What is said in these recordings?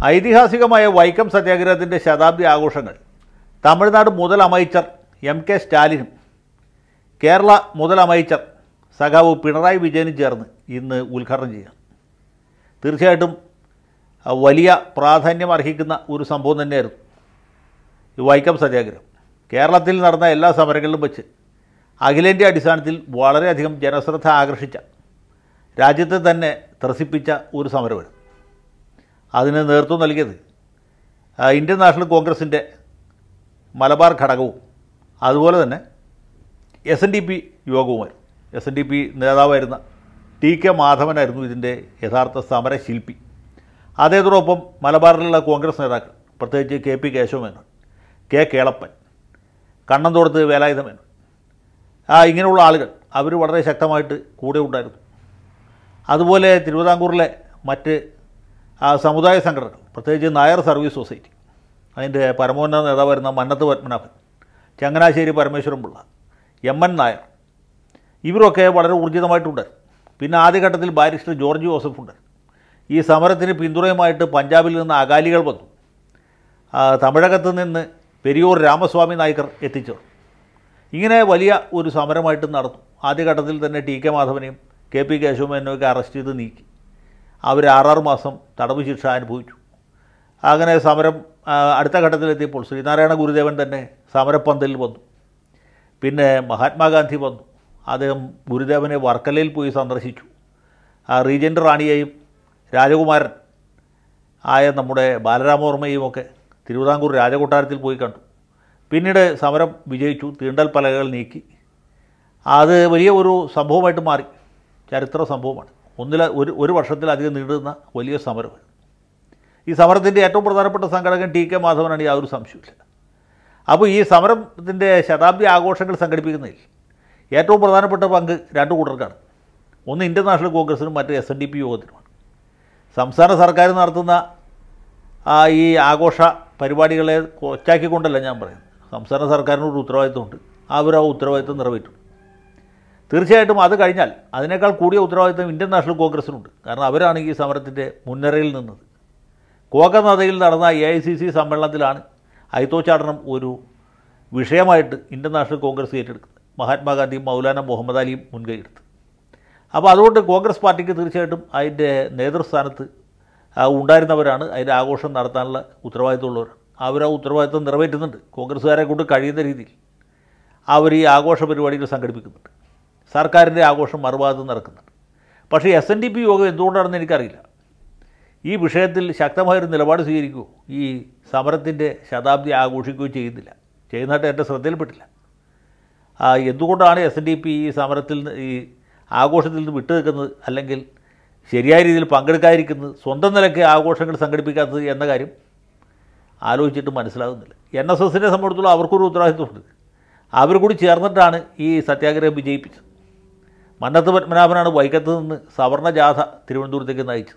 ഐതിഹാസികമായ വൈക്കം സത്യാഗ്രഹത്തിൻ്റെ ശതാബ്ദി ആഘോഷങ്ങൾ തമിഴ്നാട് മുതലമൈച്ചർ എം കെ സ്റ്റാലിനും കേരള മുതലമൈച്ചർ സഖാവ് പിണറായി വിജയനും ചേർന്ന് ഇന്ന് ഉദ്ഘാടനം ചെയ്യാം തീർച്ചയായിട്ടും ആ, വലിയ പ്രാധാന്യം അർഹിക്കുന്ന ഒരു സംഭവം തന്നെയായിരുന്നു ഈ വൈക്കം സത്യാഗ്രഹം കേരളത്തിൽ നടന്ന എല്ലാ സമരങ്ങളിലും വെച്ച് അഖിലേന്ത്യാ അടിസ്ഥാനത്തിൽ വളരെയധികം ജനശ്രദ്ധ ആകർഷിച്ച രാജ്യത്തെ തന്നെ ത്രസിപ്പിച്ച ഒരു സമരമായിരുന്നു അതിന് നേതൃത്വം നൽകിയത് ആ, ഇന്ത്യൻ നാഷണൽ കോൺഗ്രസിൻ്റെ മലബാർ ഘടകവും അതുപോലെ തന്നെ എസ് എൻ ഡി പി യോഗവുമായിരുന്നു എസ് എൻ ഡി പി നേതാവായിരുന്ന ടി കെ മാധവനായിരുന്നു ഇതിൻ്റെ യഥാർത്ഥ സമരശില്പി അദ്ദേഹത്തോടൊപ്പം മലബാറിലുള്ള കോൺഗ്രസ് നേതാക്കൾ പ്രത്യേകിച്ച് K P Kesavamenon K Kelappan Kannanthodath Velayudhamenon ആ ഇങ്ങനെയുള്ള ആളുകൾ അവർ വളരെ ശക്തമായിട്ട് കൂടെ ഉണ്ടായിരുന്നു അതുപോലെ തിരുവിതാംകൂറിലെ മറ്റ് ആ, സമുദായ സംഘടനകൾ പ്രത്യേകിച്ച് നായർ സർവീസ് സൊസൈറ്റി അതിൻ്റെ പരമോന്നത നേതാവായിരുന്ന മന്നത്ത് പത്മനാഭൻ ചങ്ങനാശ്ശേരി പരമേശ്വരൻ പിള്ള എം എൻ നായർ ഇവരൊക്കെ വളരെ ഊർജിതമായിട്ടുണ്ടായിരുന്നു പിന്നെ ആദ്യഘട്ടത്തിൽ ബാരിസ്റ്റർ ജോർജ് ജോസഫ് ഉണ്ട് ഈ സമരത്തിന് പിന്തുണയുമായിട്ട് പഞ്ചാബിൽ നിന്ന് അകാലികൾ വന്നു ആ, തമിഴകത്ത് നിന്ന് പെരിയൂർ രാമസ്വാമി നായ്ക്കർ എത്തിച്ചേർന്നു ഇങ്ങനെ വലിയ ഒരു സമരമായിട്ട് നടന്നു ആദ്യഘട്ടത്തിൽ തന്നെ ടി കെ മാധവനെയും കെ പി കേശവമേനൊക്കെ അറസ്റ്റ് ചെയ്ത് നീക്കി അവർ ആറാറ് മാസം തടവ് ശിക്ഷ അനുഭവിച്ചു അങ്ങനെ സമരം ആ, അടുത്ത ഘട്ടത്തിലെത്തിയപ്പോൾ ശ്രീനാരായണ ഗുരുദേവൻ തന്നെ സമരപ്പന്തലിൽ വന്നു പിന്നെ മഹാത്മാഗാന്ധി വന്നു അദ്ദേഹം ഗുരുദേവനെ വർക്കലയിൽ പോയി സന്ദർശിച്ചു ആ റീജൻ്റ് റാണിയെയും രാജകുമാരൻ ആയ നമ്മുടെ ബാലരാമവർമ്മയും ഒക്കെ തിരുവിതാംകൂർ രാജകൊട്ടാരത്തിൽ പോയി കണ്ടു പിന്നീട് സമരം വിജയിച്ചു തീണ്ടൽ പലകകൾ നീക്കി അത് വലിയ ഒരു സംഭവമായിട്ട് മാറി ചരിത്ര സംഭവമാണ് ഒന്നില ഒരു ഒരു വർഷത്തിലധികം നീണ്ടുനിന്ന വലിയ സമരമാണ് ഈ സമരത്തിൻ്റെ ഏറ്റവും പ്രധാനപ്പെട്ട സംഘടകൻ ടി കെ മാധവനാണ് യാതൊരു സംശയമില്ല അപ്പോൾ ഈ സമരത്തിൻ്റെ ശതാബ്ദി ആഘോഷങ്ങൾ സംഘടിപ്പിക്കുന്നതിൽ ഏറ്റവും പ്രധാനപ്പെട്ട പങ്ക് രണ്ട് കൂട്ടർക്കാണ് ഒന്ന് ഇന്ത്യൻ നാഷണൽ കോൺഗ്രസിനും മറ്റ് എസ് എൻ ഡി പി യോഗത്തിനുമാണ് സംസ്ഥാന സർക്കാർ നടത്തുന്ന ആ ഈ ആഘോഷ പരിപാടികളെ കൊച്ചാക്കിക്കൊണ്ടല്ല ഞാൻ പറയുന്നത് സംസ്ഥാന സർക്കാരിനൊരു ഉത്തരവാദിത്വമുണ്ട് അവർ ആ ഉത്തരവാദിത്വം നിറവേറ്റും തീർച്ചയായിട്ടും അത് കഴിഞ്ഞാൽ അതിനേക്കാൾ കൂടിയ ഉത്തരവാദിത്വം ഇന്ത്യൻ നാഷണൽ കോൺഗ്രസിനുണ്ട് കാരണം അവരാണ് ഈ സമരത്തിൻ്റെ മുൻനിരയിൽ നിന്നത് കോകനദയിൽ നടന്ന എ ഐ സി സി സമ്മേളനത്തിലാണ് അയിത്തോച്ചാടനം ഒരു വിഷയമായിട്ട് ഇന്ത്യൻ നാഷണൽ കോൺഗ്രസ് ഏറ്റെടുക്കുന്നത് മഹാത്മാഗാന്ധിയും മൗലാന മുഹമ്മദ് അലിയും മുൻകൈയെടുത്ത് അപ്പോൾ അതുകൊണ്ട് കോൺഗ്രസ് പാർട്ടിക്ക് തീർച്ചയായിട്ടും അതിൻ്റെ നേതൃസ്ഥാനത്ത് ആ, ഉണ്ടായിരുന്നവരാണ് അതിൻ്റെ ആഘോഷം നടത്താനുള്ള ഉത്തരവാദിത്തമുള്ളവരാണ് അവർ ആ ഉത്തരവാദിത്തം നിറവേറ്റുന്നുണ്ട് കോൺഗ്രസ്സുകാരെ കൊണ്ട് കഴിയുന്ന രീതിയിൽ അവർ ഈ ആഘോഷ പരിപാടികൾ സംഘടിപ്പിക്കുന്നുണ്ട് സർക്കാരിൻ്റെ ആഘോഷം മറുഭാഗത്ത് നടക്കുന്നുണ്ട് പക്ഷേ എസ് എൻ ഡി പി യോഗം എന്തുകൊണ്ടാണെന്ന് എനിക്കറിയില്ല ഈ വിഷയത്തിൽ ശക്തമായൊരു നിലപാട് സ്വീകരിക്കുകയോ ഈ സമരത്തിൻ്റെ ശതാബ്ദി ആഘോഷിക്കുകയോ ചെയ്യുന്നില്ല ചെയ്യുന്നതായിട്ട് എൻ്റെ ശ്രദ്ധയിൽപ്പെട്ടില്ല ആ, എന്തുകൊണ്ടാണ് എസ് എൻ ഡി പി ഈ സമരത്തിൽ നിന്ന് ഈ ആഘോഷത്തിൽ നിന്ന് വിട്ടു നിൽക്കുന്നത് അല്ലെങ്കിൽ ശരിയായ രീതിയിൽ പങ്കെടുക്കാതിരിക്കുന്നത് സ്വന്തം നിലയ്ക്ക് ആഘോഷങ്ങൾ സംഘടിപ്പിക്കാത്തത് എന്ന കാര്യം ആലോചിച്ചിട്ട് മനസ്സിലാകുന്നില്ല എൻ എസ് എസിനെ സംബന്ധിച്ചിടത്തോളം അവർക്കൊരു ഉത്തരവാദിത്വമുണ്ട് അവർ കൂടി ചേർന്നിട്ടാണ് ഈ സത്യാഗ്രഹം വിജയിപ്പിച്ചത് മന്നത്ത് പത്മനാഭനാണ് വൈക്കത്ത് നിന്ന് സവർണ ജാഥ തിരുവനന്തപുരത്തേക്ക് നയിച്ചത്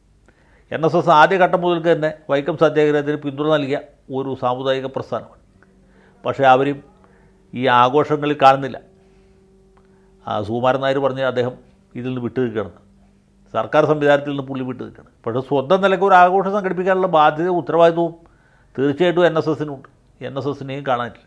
എൻ എസ് എസ് ആദ്യഘട്ടം മുതൽക്ക് തന്നെ വൈക്കം സത്യാഗ്രഹത്തിന് പിന്തുണ നൽകിയ ഒരു സാമുദായിക പ്രസ്ഥാനമാണ് പക്ഷേ അവരും ഈ ആഘോഷങ്ങളിൽ കാണുന്നില്ല ആ സുകുമാരൻ നായർ പറഞ്ഞ അദ്ദേഹം ഇതിൽ നിന്ന് വിട്ടു നിൽക്കുകയാണ് സർക്കാർ സംവിധാനത്തിൽ നിന്ന് പുള്ളി വിട്ടു നിൽക്കുകയാണ് പക്ഷേ സ്വന്തം നിലയ്ക്ക് ഒരു ആഘോഷം സംഘടിപ്പിക്കാനുള്ള ബാധ്യത ഉത്തരവാദിത്വവും തീർച്ചയായിട്ടും എൻ എസ് എസിനുണ്ട് എൻ എസ് എസിനെയും കാണാനില്ല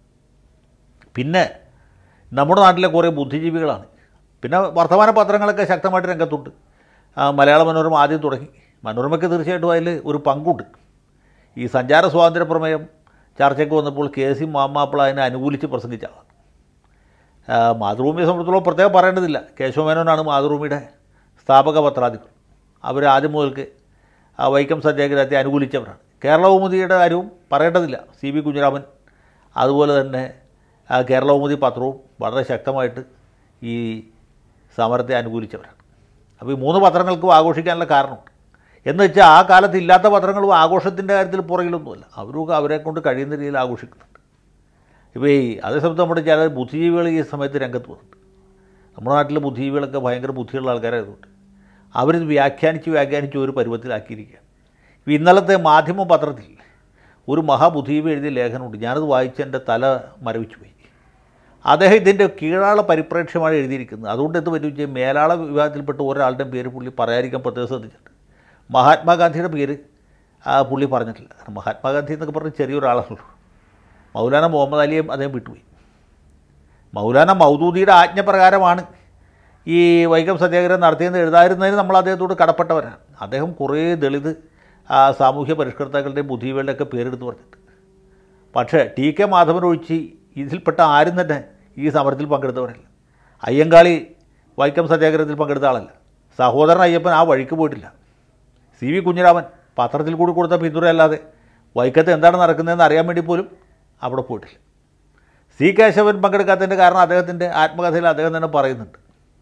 പിന്നെ നമ്മുടെ നാട്ടിലെ കുറേ ബുദ്ധിജീവികളാണ് പിന്നെ വർത്തമാന പത്രങ്ങളൊക്കെ ശക്തമായിട്ട് രംഗത്തുണ്ട് ആ, മലയാള മനോരമ ആദ്യം തുടങ്ങി മനോരമയ്ക്ക് തീർച്ചയായിട്ടും അതിൽ ഒരു പങ്കുണ്ട് ഈ സഞ്ചാര സ്വാതന്ത്ര്യ പ്രമേയം ചർച്ചയ്ക്ക് വന്നപ്പോൾ കെ സി മാമാപ്പിള അതിനെ അനുകൂലിച്ച് പ്രസംഗിച്ച ആളാണ് ആ, മാതൃഭൂമിയെ സംബന്ധിച്ചിടത്തോളം പ്രത്യേകം പറയേണ്ടതില്ല കേശവമേനോനാണ് മാതൃഭൂമിയുടെ സ്ഥാപക പത്രാധിപർ അവർ ആദ്യം മുതൽക്ക് ആ വൈക്കം സത്യാഗ്രഹത്തെ അനുകൂലിച്ചവരാണ് കേരളകൗമുദിയുടെ കാര്യവും പറയേണ്ടതില്ല സി വി കുഞ്ഞിരാമൻ അതുപോലെ തന്നെ ആ കേരളകൗമുദി പത്രവും വളരെ ശക്തമായിട്ട് ഈ സമരത്തെ അനുകൂലിച്ചവരാണ് അപ്പോൾ ഈ മൂന്ന് പത്രങ്ങൾക്കും ആഘോഷിക്കാനുള്ള കാരണമുണ്ട് എന്ന് വെച്ചാൽ ആ കാലത്ത് ഇല്ലാത്ത പത്രങ്ങളും ആഘോഷത്തിൻ്റെ കാര്യത്തിൽ പുറകിലൊന്നുമല്ല അവരും അവരെ കൊണ്ട് കഴിയുന്ന രീതിയിൽ ആഘോഷിക്കുന്നുണ്ട് ഇപ്പോൾ ഈ അതേസമയത്ത് നമ്മുടെ ചില ബുദ്ധിജീവികൾ ഈ സമയത്ത് രംഗത്ത് വന്നിട്ടുണ്ട് നമ്മുടെ നാട്ടിലെ ബുദ്ധിജീവികളൊക്കെ ഭയങ്കര ബുദ്ധിയുള്ള ആൾക്കാരായതുകൊണ്ട് അവരിത് വ്യാഖ്യാനിച്ച് വ്യാഖ്യാനിച്ച് ഒരു പരുവത്തിലാക്കിയിരിക്കുകയാണ് ഇപ്പോൾ ഇന്നലത്തെ മാധ്യമ പത്രത്തിൽ ഒരു മഹാബുദ്ധിജീവി എഴുതിയ ലേഖനമുണ്ട് ഞാനത് വായിച്ച് എൻ്റെ തല മരവിച്ചു പോയി അദ്ദേഹം ഇതിൻ്റെ കീഴാള പരിപ്രേക്ഷ്യമാണ് എഴുതിയിരിക്കുന്നത് അതുകൊണ്ട് എന്ത് പറ്റും വെച്ചാൽ മേലാള വിഭാഗത്തിൽപ്പെട്ട ഒരാളുടെയും പേര് പുള്ളി പറയാതിരിക്കാൻ പ്രത്യേകം ശ്രദ്ധിച്ചിട്ടുണ്ട് മഹാത്മാഗാന്ധിയുടെ പേര് ആ പുള്ളി പറഞ്ഞിട്ടില്ല കാരണം മഹാത്മാഗാന്ധി എന്നൊക്കെ പറഞ്ഞ് ചെറിയൊരാളാണല്ലോ മൗലാന മുഹമ്മദ് അലിയും അദ്ദേഹം വിട്ടുപോയി മൗലാന മൗദൂദിയുടെ ആജ്ഞപ്രകാരമാണ് ഈ വൈക്കം സത്യാഗ്രഹം നടത്തിയെന്ന് എഴുതാതിരുന്നതിന് നമ്മൾ അദ്ദേഹത്തോട് കടപ്പെട്ടവരാണ് അദ്ദേഹം കുറേ ദളിത് ആ, സാമൂഹ്യ പരിഷ്കർത്താക്കളുടെയും ബുദ്ധിജീവികളുടെയൊക്കെ പേരെടുത്ത് പറഞ്ഞിട്ട് പക്ഷേ ടി കെ മാധവൻ ഒഴിച്ച് ഇതിൽപ്പെട്ട ആരും തന്നെ ഈ സമരത്തിൽ പങ്കെടുത്തവരല്ല അയ്യങ്കാളി വൈക്കം സത്യാഗ്രഹത്തിൽ പങ്കെടുത്ത ആളല്ല സഹോദരൻ അയ്യപ്പൻ ആ വഴിക്ക് പോയിട്ടില്ല സി വി കുഞ്ഞിരാമൻ പത്രത്തിൽ കൂടി കൊടുത്ത പിന്തുണയല്ലാതെ വൈക്കത്ത് എന്താണ് നടക്കുന്നതെന്ന് അറിയാൻ വേണ്ടി പോലും അവിടെ പോയിട്ടില്ല സി കേശവൻ പങ്കെടുക്കാത്തതിൻ്റെ കാരണം അദ്ദേഹത്തിൻ്റെ ആത്മകഥയിൽ അദ്ദേഹം തന്നെ പറയുന്നുണ്ട്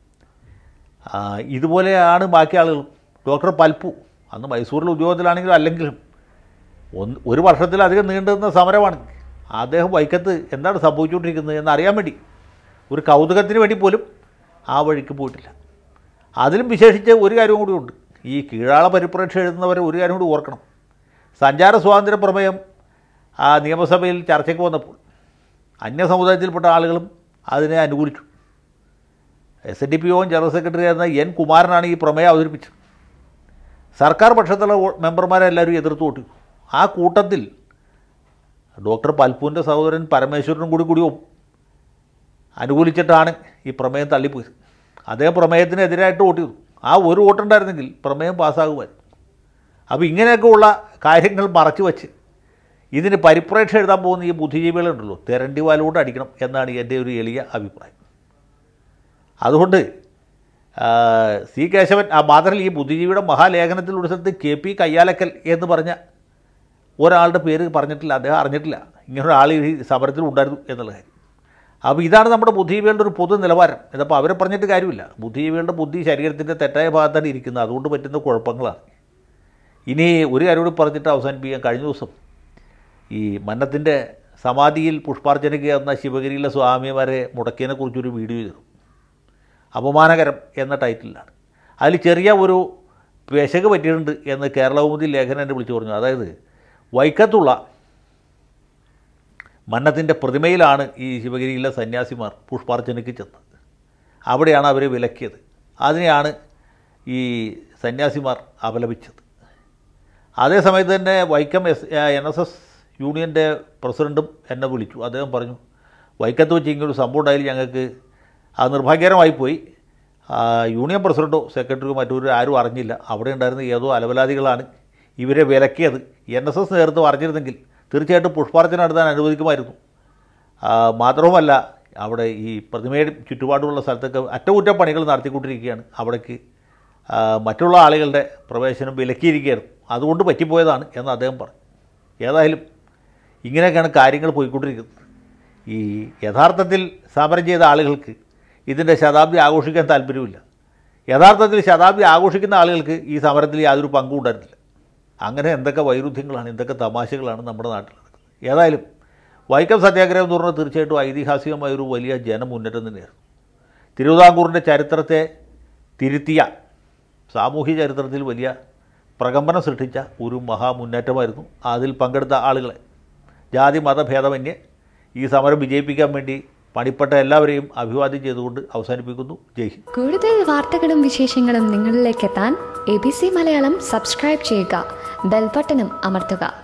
ആ, ഇതുപോലെയാണ് ബാക്കി ആളുകളും ഡോക്ടർ പൽപ്പു അന്ന് മൈസൂരിൽ ഉദ്യോഗത്തിലാണെങ്കിലും അല്ലെങ്കിലും ഒന്ന് ഒരു വർഷത്തിലധികം നീണ്ടുനിന്ന സമരമാണ് അദ്ദേഹം വൈക്കത്ത് എന്താണ് സംഭവിച്ചുകൊണ്ടിരിക്കുന്നത് എന്ന് അറിയാൻ വേണ്ടി ഒരു കൗതുകത്തിന് വേണ്ടി പോലും ആ വഴിക്ക് പോയിട്ടില്ല അതിലും വിശേഷിച്ച് ഒരു കാര്യം കൂടി ഉണ്ട് ഈ കീഴാള പരിപ്രേക്ഷ എഴുതുന്നവരെ ഒരു കാര്യം കൂടി ഓർക്കണം സഞ്ചാര സ്വാതന്ത്ര്യ പ്രമേയം ആ നിയമസഭയിൽ ചർച്ചയ്ക്ക് വന്നപ്പോൾ അന്യ സമുദായത്തിൽപ്പെട്ട ആളുകളും അതിനെ അനുകൂലിച്ചു എസ് എൻ ഡി പി ഒ ജനറൽ സെക്രട്ടറി ആയിരുന്ന എൻ കുമാരനാണ് ഈ പ്രമേയം അവതരിപ്പിച്ചത് സർക്കാർ പക്ഷത്തുള്ള വോ- മെമ്പർമാരെ എല്ലാവരും എതിർത്ത് വോട്ടു ആ കൂട്ടത്തിൽ ഡോക്ടർ പൽപ്പുവിൻ്റെ സഹോദരൻ പരമേശ്വരനും കൂടി കൂടി ഒപ്പ് അനുകൂലിച്ചിട്ടാണ് ഈ പ്രമേയം തള്ളിപ്പോയത് അദ്ദേഹം പ്രമേയത്തിനെതിരായിട്ട് വോട്ട് ചെയ്തു ആ ഒരു വോട്ടുണ്ടായിരുന്നെങ്കിൽ പ്രമേയം പാസ്സാകുമായിരുന്നു അപ്പോൾ ഇങ്ങനെയൊക്കെയുള്ള കാര്യങ്ങൾ മറച്ചു വച്ച് ഇതിന് പരിപ്രേക്ഷ എഴുതാൻ പോകുന്ന ഈ ബുദ്ധിജീവികളുണ്ടല്ലോ തെരണ്ടി വാലോട് അടിക്കണം എന്നാണ് എൻ്റെ ഒരു എളിയ അഭിപ്രായം അതുകൊണ്ട് ആ, സി കേശവൻ ആ മാത്രമല്ല ഈ ബുദ്ധിജീവിയുടെ മഹാലേഖനത്തിൽ ഒരു സ്ഥലത്ത് കെ പി കയ്യാലക്കൽ എന്ന് പറഞ്ഞ ഒരാളുടെ പേര് പറഞ്ഞിട്ടില്ല അദ്ദേഹം അറിഞ്ഞിട്ടില്ല ഇങ്ങനെ ഒരാൾ ഈ സമരത്തിൽ ഉണ്ടായിരുന്നു എന്നുള്ള കാര്യം അപ്പോൾ ഇതാണ് നമ്മുടെ ബുദ്ധിജീവികളുടെ ഒരു പൊതു നിലവാരം ഇതപ്പോൾ അവരെ പറഞ്ഞിട്ട് കാര്യമില്ല ബുദ്ധിജീവികളുടെ ബുദ്ധി ശരീരത്തിൻ്റെ തെറ്റായ ഭാഗത്താണ് ഇരിക്കുന്നത് അതുകൊണ്ട് പറ്റുന്ന കുഴപ്പങ്ങളാണ് ഇനി ഒരു കാര്യം കൂടി പറഞ്ഞിട്ട് അവസാനിപ്പിക്കാൻ കഴിഞ്ഞ ദിവസം ഈ മന്നത്തിൻ്റെ സമാധിയിൽ പുഷ്പാർച്ചനയ്ക്ക് എന്ന ശിവഗിരിയിലെ സ്വാമിമാരെ മുടക്കിയതിനെ കുറിച്ചൊരു വീഡിയോ ചെയ്തു അപമാനകരം എന്ന ടൈറ്റിലാണ് അതിൽ ചെറിയ ഒരു പിശക് പറ്റിയിട്ടുണ്ട് എന്ന് കേരളകൗമുദി ലേഖനം എന്നെ വിളിച്ചു പറഞ്ഞു അതായത് വൈക്കത്തുള്ള മന്നത്തിൻ്റെ പ്രതിമയിലാണ് ഈ ശിവഗിരിയിലെ സന്യാസിമാർ പുഷ്പാർച്ചനയ്ക്ക് ചെന്നത് അവിടെയാണ് അവർ വിലക്കിയത് അതിനെയാണ് ഈ സന്യാസിമാർ അപലപിച്ചത് അതേ സമയത്ത് തന്നെ Vaikom S N S S യൂണിയൻ്റെ പ്രസിഡൻറ്റും എന്നെ വിളിച്ചു അദ്ദേഹം പറഞ്ഞു വൈക്കത്ത് വെച്ച് ഇങ്ങനൊരു സംഭവം ഉണ്ടായാലും ഞങ്ങൾക്ക് അത് നിർഭാഗ്യകരമായി പോയി ആ, യൂണിയൻ പ്രസിഡൻറ്റോ സെക്രട്ടറിയോ മറ്റൊരു ആരും അറിഞ്ഞില്ല അവിടെ ഉണ്ടായിരുന്ന ഏതോ അലവലാദികളാണ് ഇവരെ വിലക്കിയത് എൻ എസ് എസ് നേതൃത്വം അറിഞ്ഞിരുന്നെങ്കിൽ തീർച്ചയായിട്ടും പുഷ്പാർച്ചന നടത്താൻ അനുവദിക്കുമായിരുന്നു ആ, മാത്രവുമല്ല അവിടെ ഈ പ്രതിമയുടെ ചുറ്റുപാടുമുള്ള സ്ഥലത്തൊക്കെ അറ്റകുറ്റപ്പണികൾ നടത്തിക്കൊണ്ടിരിക്കുകയാണ് അവിടേക്ക് ആ, മറ്റുള്ള ആളുകളുടെ പ്രവേശനം വിലക്കിയിരിക്കുകയായിരുന്നു അതുകൊണ്ട് പറ്റിപ്പോയതാണ് എന്ന് അദ്ദേഹം പറഞ്ഞു ഏതായാലും ഇങ്ങനെയൊക്കെയാണ് കാര്യങ്ങൾ പോയിക്കൊണ്ടിരിക്കുന്നത് ഈ യഥാർത്ഥത്തിൽ സമരം ചെയ്ത ആളുകൾക്ക് ഇതിൻ്റെ ശതാബ്ദി ആഘോഷിക്കാൻ താല്പര്യമില്ല യഥാർത്ഥത്തിൽ ശതാബ്ദി ആഘോഷിക്കുന്ന ആളുകൾക്ക് ഈ സമരത്തിൽ യാതൊരു പങ്കും ഉണ്ടായിരുന്നില്ല അങ്ങനെ എന്തൊക്കെ വൈരുദ്ധ്യങ്ങളാണ് എന്തൊക്കെ തമാശകളാണ് നമ്മുടെ നാട്ടിൽ നടക്കുന്നത് ഏതായാലും വൈക്കം സത്യാഗ്രഹം എന്ന് പറഞ്ഞാൽ തീർച്ചയായിട്ടും ഐതിഹാസികമായ ഒരു വലിയ ജനമുന്നേറ്റം തന്നെയായിരുന്നു തിരുവിതാംകൂറിൻ്റെ ചരിത്രത്തെ തിരുത്തിയ സാമൂഹ്യ ചരിത്രത്തിൽ വലിയ പ്രകമ്പനം സൃഷ്ടിച്ച ഒരു മഹാമുന്നേറ്റമായിരുന്നു അതിൽ പങ്കെടുത്ത ആളുകളെ ജാതി മതഭേദമന്യേ ഈ സമരം വിജയിപ്പിക്കാൻ വേണ്ടി പണിപ്പെട്ട എല്ലാവരെയും അഭിവാദ്യം ചെയ്തുകൊണ്ട് അവസാനിപ്പിക്കുന്നു ജയ് ഹിന്ദ് കൂടുതൽ വാർത്തകളും വിശേഷങ്ങളും നിങ്ങളിലേക്ക് എത്താൻ A B C Malayalam subscribe ചെയ്യുക ബെൽബട്ടനും അമർത്തുക